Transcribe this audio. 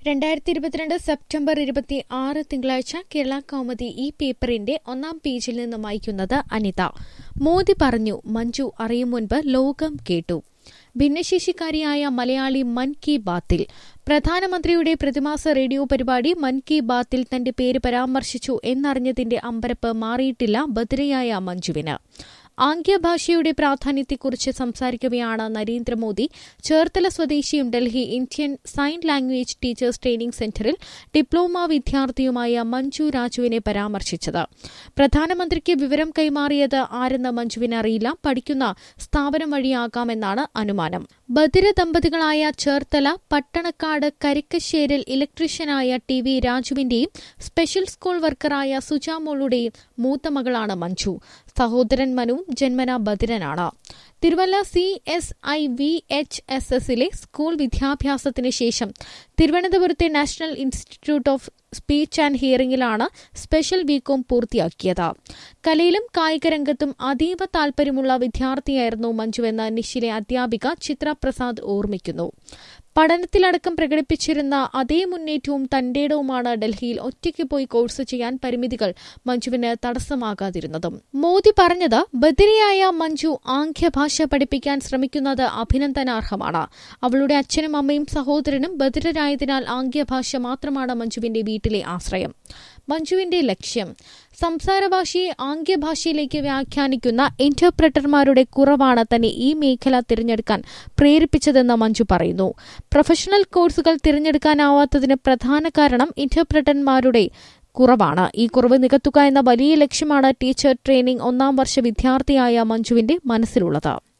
രണ്ടായിരത്തി ഇരുപത്തിരണ്ട് സെപ്റ്റംബർ ഇരുപത്തി ആറ് തിങ്കളാഴ്ച കേരള കൗമുദി ഈ പേപ്പറിന്റെ ഒന്നാം പേജിൽ നിന്ന് വായിക്കുന്നത് അനിത മോദി പറഞ്ഞു മഞ്ജു അറിയും മുൻപ് ലോകം കേട്ടു ഭിന്നശേഷിക്കാരിയായ മലയാളി മൻ കി ബാത്തിൽ പ്രധാനമന്ത്രിയുടെ പ്രതിമാസ റേഡിയോ പരിപാടി മൻ കി ബാത്തിൽ തന്റെ പേര് പരാമർശിച്ചു എന്നറിഞ്ഞതിന്റെ അമ്പരപ്പ് മാറിയിട്ടില്ല ബദിരയായ മഞ്ജുവിന് ആംഗ്യഭാഷയുടെ പ്രാധാന്യത്തെക്കുറിച്ച് സംസാരിക്കവെയാണ് നരേന്ദ്രമോദി ചേർത്തല സ്വദേശിയും Delhi Indian sign language teachers training സെന്ററിൽ ഡിപ്ലോമ വിദ്യാർത്ഥിയുമായ മഞ്ജു രാജുവിനെ പരാമർശിച്ചത് പ്രധാനമന്ത്രിക്ക് വിവരം കൈമാറിയത് ആരെന്ന് മഞ്ജുവിന് അറിയില്ല പഠിക്കുന്ന സ്ഥാപനം വഴിയാകാമെന്നാണ് അനുമാനം ബദിര ദമ്പതികളായ ചേർത്തല പട്ടണക്കാട് കരിക്കശ്ശേരിൽ ഇലക്ട്രീഷ്യനായ ടി വി രാജുവിന്റെയും സ്പെഷ്യൽ സ്കൂൾ വർക്കറായ സുജാമോളുടെയും മൂത്ത മകളാണ് മഞ്ജു സഹോദരൻ മനുവും ജന്മന ബദിരനാണ് Thiruvalla C S I V H S എസിലെ സ്കൂൾ വിദ്യാഭ്യാസത്തിന് ശേഷം തിരുവനന്തപുരത്തെ national institute of speech and ഹിയറിംഗിലാണ് സ്പെഷ്യൽ ബികോം പൂർത്തിയാക്കിയത് കലയിലും കായികരംഗത്തും അതീവ താൽപര്യമുള്ള വിദ്യാർത്ഥിയായിരുന്നു മഞ്ജുവെന്ന് നിഷിലെ അധ്യാപിക ചിത്ര പ്രസാദ് ഓർമ്മിക്കുന്നു പഠനത്തിലടക്കം പ്രകടിപ്പിച്ചിരുന്ന അതേ മുന്നേറ്റവും തന്റേടവുമാണ് ഡൽഹിയിൽ ഒറ്റയ്ക്ക് പോയി കോഴ്സ് ചെയ്യാൻ പരിമിതികൾ മഞ്ജുവിന് തടസ്സമാകാതിരുന്നതും മോദി പറഞ്ഞത് ബദിരയായ മഞ്ജു ആംഗ്യഭാഷ പഠിപ്പിക്കാൻ ശ്രമിക്കുന്നത് അഭിനന്ദനാർഹമാണ് അവളുടെ അച്ഛനും അമ്മയും സഹോദരനും ബദിരരായതിനാൽ ആംഗ്യഭാഷ മാത്രമാണ് മഞ്ജുവിന്റെ വീട്ടിലെ ആശ്രയം മഞ്ജുവിന്റെ ലക്ഷ്യം സംസാരഭാഷയെ ആംഗ്യഭാഷയിലേക്ക് വ്യാഖ്യാനിക്കുന്ന ഇന്റർപ്രറ്റർമാരുടെ കുറവാണ് തന്നെ ഈ മേഖല തിരഞ്ഞെടുക്കാൻ പ്രേരിപ്പിച്ചതെന്ന് മഞ്ജു പറയുന്നു പ്രൊഫഷണൽ കോഴ്സുകൾ തിരഞ്ഞെടുക്കാനാവാത്തതിന് പ്രധാന കാരണം ഇന്റർപ്രറ്റർമാരുടെ കുറവാണ് ഈ കുറവ് നികത്തുക എന്ന വലിയ ലക്ഷ്യമാണ് ടീച്ചർ ട്രെയിനിംഗ് ഒന്നാം വർഷ വിദ്യാർത്ഥിയായ മഞ്ജുവിന്റെ മനസ്സിലുള്ളത്